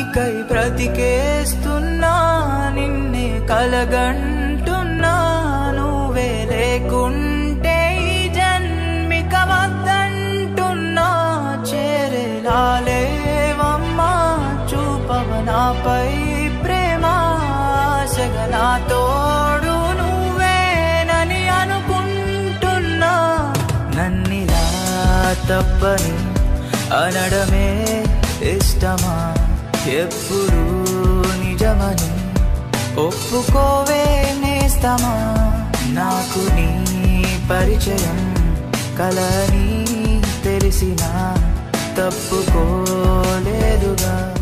నీకై బ్రతికేస్తున్నా నిన్నే కలగంటున్నా నువ్వే లేకుంటే ఈ జన్మిక వద్దంటున్నా చేరేలాలేవమ్మా చూపవనాపై ప్రేమ ఆశగా నా తోడు నువ్వేనని అనుకుంటున్నా నన్నిలా తప్పని అనడమే ఇష్టమా ఎప్పుడు నిజమని ఒప్పుకోవే నేస్తమా నాకు నీ పరిచయం కలని తెలిసిన తప్పుకోలేదుగా